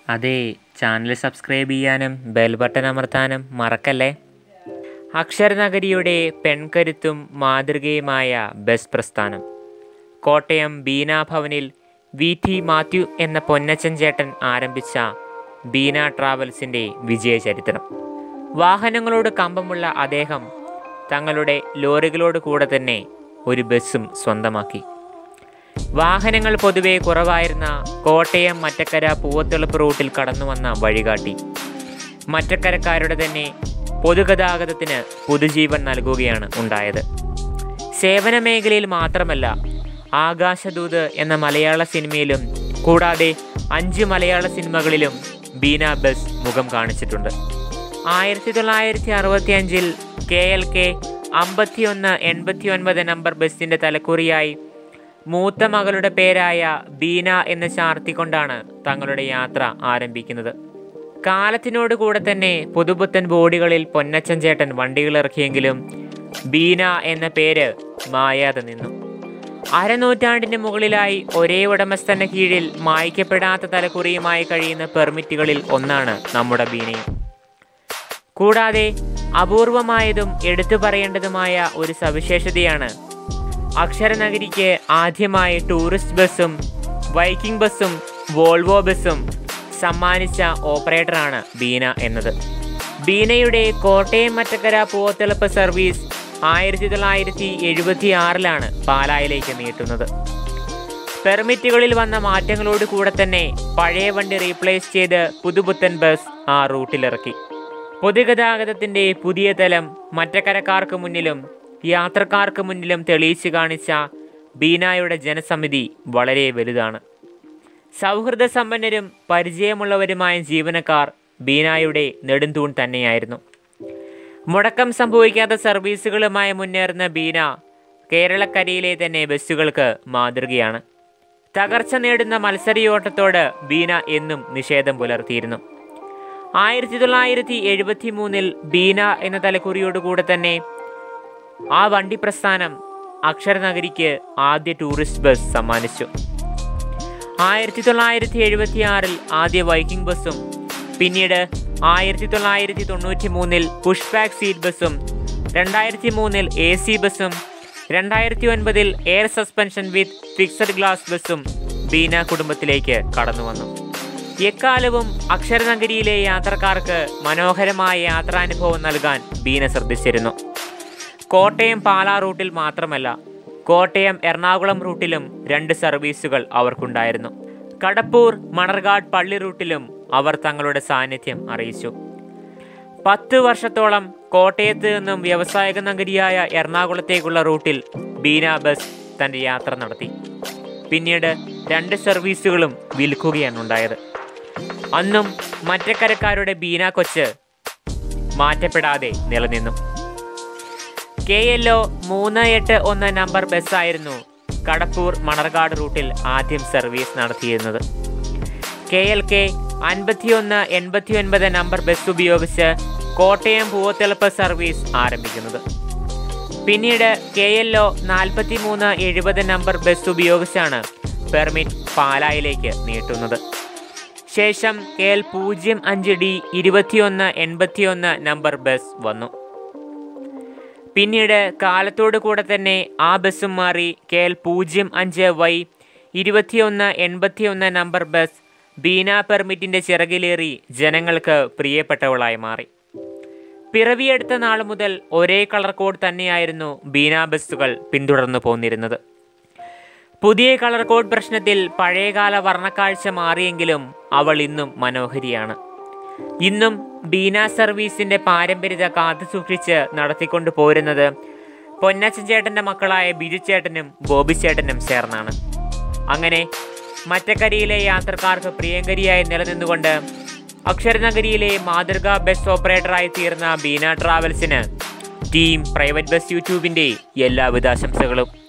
അതെ channel subscribe ചെയ്യാനും bell button അമർത്താനും മറക്കല്ലേ അക്ഷരനഗരിയുടെ പെൺകരുത്തും മാതൃകയുമായ ബസ് പ്രസ്ഥാനം കോട്ടയം ബീന ഭവനിൽ വി ടി മാത്യു എന്ന പൊന്നച്ചൻ ചേട്ടൻ ആരംഭിച്ച ബീന ട്രാവൽസിൻ്റെ വിജയചരിത്രം വാഹനങ്ങളോട് കമ്പമുള്ള അദ്ദേഹം തങ്ങളുടെ ലോറികളോട് കൂടെ തന്നെ ഒരു ബസ്സും സ്വന്തമാക്കി വാഹനങ്ങൾ പൊതുവെ കുറവായിരുന്ന കോട്ടയം മറ്റക്കര പൂവത്തെളുപ്പ് റൂട്ടിൽ കടന്നു വന്ന വഴികാട്ടി മറ്റക്കരക്കാരുടെ തന്നെ പൊതുഗതാഗതത്തിന് പുതുജീവൻ നൽകുകയാണ് ഉണ്ടായത് സേവന മേഖലയിൽ മാത്രമല്ല ആകാശദൂത് എന്ന മലയാള സിനിമയിലും കൂടാതെ അഞ്ച് മലയാള സിനിമകളിലും ബീന ബസ് മുഖം കാണിച്ചിട്ടുണ്ട് ആയിരത്തി തൊള്ളായിരത്തി അറുപത്തി അഞ്ചിൽ കെ എൽ കെ അമ്പത്തിയൊന്ന് എൺപത്തി ഒൻപത് നമ്പർ ബസ്സിൻ്റെ തലക്കുറിയായി മൂത്ത മകളുടെ പേരായ ബീന എന്ന് ചാർത്തിക്കൊണ്ടാണ് തങ്ങളുടെ യാത്ര ആരംഭിക്കുന്നത് കാലത്തിനോട് കൂടെ തന്നെ പുതുപുത്തൻ ബോഡികളിൽ പൊന്നച്ചൻ ചേട്ടൻ വണ്ടികളിറക്കിയെങ്കിലും ബീന എന്ന പേര് മായാതെ നിന്നു അരനൂറ്റാണ്ടിന് മുകളിലായി ഒരേ ഉടമസ്ഥന്റെ കീഴിൽ മായ്ക്കപ്പെടാത്ത തലക്കുറിയുമായി കഴിയുന്ന പെർമിറ്റുകളിൽ ഒന്നാണ് നമ്മുടെ ബീനയും കൂടാതെ അപൂർവമായതും എടുത്തു പറയേണ്ടതുമായ ഒരു സവിശേഷതയാണ് അക്ഷരനഗരിക്ക് ആദ്യമായി ടൂറിസ്റ്റ് ബസ്സും വൈക്കിംഗ് ബസ്സും വോൾവോ ബസ്സും സമ്മാനിച്ച ഓപ്പറേറ്ററാണ് ബീന എന്നത് ബീനയുടെ കോട്ടയം മറ്റക്കര പൂവത്തെളുപ്പ് സർവീസ് ആയിരത്തി തൊള്ളായിരത്തി എഴുപത്തി ആറിലാണ് പാലായിലേക്ക് നീട്ടുന്നത് പെർമിറ്റുകളിൽ വന്ന മാറ്റങ്ങളോട് കൂടെ തന്നെ പഴയ വണ്ടി റീപ്ലേസ് ചെയ്ത് പുതുപുത്തൻ ബസ് ആ റൂട്ടിലിറക്കി പൊതുഗതാഗതത്തിന്റെ പുതിയ തലം മറ്റക്കരക്കാർക്ക് മുന്നിലും യാത്രക്കാർക്ക് മുന്നിലും തെളിയിച്ചു കാണിച്ച ബീനായുടെ ജനസമിതി വളരെ വലുതാണ് സൗഹൃദ സമ്പന്നരും പരിചയമുള്ളവരുമായ ജീവനക്കാർ ബീനായുടെ നെടുന്തൂൺ തന്നെയായിരുന്നു മുടക്കം സംഭവിക്കാത്ത സർവീസുകളുമായി മുന്നേറുന്ന ബീന കേരളക്കരയിലെ തന്നെ ബസ്സുകൾക്ക് മാതൃകയാണ് തകർച്ച നേടുന്ന മത്സരയോട്ടത്തോട് ബീന എന്നും നിഷേധം പുലർത്തിയിരുന്നു ആയിരത്തി തൊള്ളായിരത്തി എഴുപത്തി മൂന്നിൽ ബീന എന്ന തലക്കുറിയോടുകൂടെ തന്നെ ആ വണ്ടി പ്രസ്ഥാനം അക്ഷരനഗരിക്ക് ആദ്യ ടൂറിസ്റ്റ് ബസ് സമ്മാനിച്ചു ആയിരത്തി തൊള്ളായിരത്തി എഴുപത്തി ആറിൽ ആദ്യ വൈക്കിംഗ് ബസ്സും പിന്നീട് ആയിരത്തി തൊള്ളായിരത്തി തൊണ്ണൂറ്റി മൂന്നിൽ പുഷ് ബാക്ക് സീറ്റ് ബസ്സും രണ്ടായിരത്തി മൂന്നിൽ എ സി ബസ്സും രണ്ടായിരത്തി ഒൻപതിൽ air suspension with fixed glass ബസ്സും ബീന കുടുംബത്തിലേക്ക് കടന്നു വന്നു എക്കാലവും അക്ഷരനഗരിയിലെ യാത്രക്കാർക്ക് മനോഹരമായ യാത്രാനുഭവം നൽകാൻ ബീന ശ്രദ്ധിച്ചിരുന്നു കോട്ടയം പാലാ റൂട്ടിൽ മാത്രമല്ല കോട്ടയം എറണാകുളം റൂട്ടിലും രണ്ട് സർവീസുകൾ അവർക്കുണ്ടായിരുന്നു കടപ്പൂർ മണർകാട് പള്ളി റൂട്ടിലും അവർ തങ്ങളുടെ സാന്നിധ്യം അറിയിച്ചു പത്ത് വർഷത്തോളം കോട്ടയത്ത് നിന്നും വ്യവസായിക നഗരിയായ എറണാകുളത്തേക്കുള്ള റൂട്ടിൽ ബീന ബസ് തൻ്റെ യാത്ര നടത്തി പിന്നീട് രണ്ട് സർവീസുകളും വിൽക്കുകയാണ് ഉണ്ടായത് അന്നും മറ്റക്കരക്കാരുടെ ബീന കൊച്ച് മാറ്റപ്പെടാതെ നിലനിന്നു കെ എൽ ഒ മൂന്ന് എട്ട് ഒന്ന് നമ്പർ ബസ്സായിരുന്നു കടപ്പൂർ മണർകാട് റൂട്ടിൽ ആദ്യം സർവീസ് നടത്തിയിരുന്നത് കെ എൽ കെ അൻപത്തിയൊന്ന് എൺപത്തി ഒൻപത് നമ്പർ ബസ് ഉപയോഗിച്ച് കോട്ടയം പൂവത്തെളുപ്പ് സർവീസ് ആരംഭിക്കുന്നത് പിന്നീട് കെ എൽ ഒ നാൽപ്പത്തി മൂന്ന് എഴുപത് നമ്പർ ബസ് ഉപയോഗിച്ചാണ് പെർമിറ്റ് പാലായിലേക്ക് നീട്ടുന്നത് ശേഷം കെ എൽ പൂജ്യം അഞ്ച് ഡി ഇരുപത്തിയൊന്ന് എൺപത്തിയൊന്ന് നമ്പർ ബസ് വന്നു പിന്നീട് കാലത്തോടു കൂടെ തന്നെ ആ ബസ്സും മാറി കെ എൽ പൂജ്യം അഞ്ച് വൈ ഇരുപത്തിയൊന്ന് എൺപത്തിയൊന്ന് നമ്പർ ബസ് ബീന പെർമിറ്റിന്റെ ചിറകിലേറി ജനങ്ങൾക്ക് പ്രിയപ്പെട്ടവളായി മാറി പിറവിയെടുത്ത നാൾ മുതൽ ഒരേ കളർ കോഡ് തന്നെയായിരുന്നു ബീന ബസ്സുകൾ പിന്തുടർന്നു പോന്നിരുന്നത് പുതിയ കളർ കോഡ് പ്രശ്നത്തിൽ പഴയകാല വർണ്ണക്കാഴ്ച മാറിയെങ്കിലും അവൾ ഇന്നും മനോഹരിയാണ് ഇന്നും ബീന സർവീസിന്റെ പാരമ്പര്യത കാത്തു സൂക്ഷിച്ച് നടത്തിക്കൊണ്ടു പോരുന്നത് പൊന്നച്ചൻ ചേട്ടന്റെ മക്കളായ ബിജു ചേട്ടനും ബോബി ചേട്ടനും ചേർന്നാണ് അങ്ങനെ മറ്റക്കരയിലെ യാത്രക്കാർക്ക് പ്രിയങ്കരിയായി നിലനിന്നുകൊണ്ട് അക്ഷരനഗരിയിലെ മാതൃകാ ബസ് ഓപ്പറേറ്ററായി തീർന്ന ബീന ട്രാവൽസിന് ടീം പ്രൈവറ്റ് ബസ് യൂട്യൂബിന്റെ എല്ലാവിധ ആശംസകളും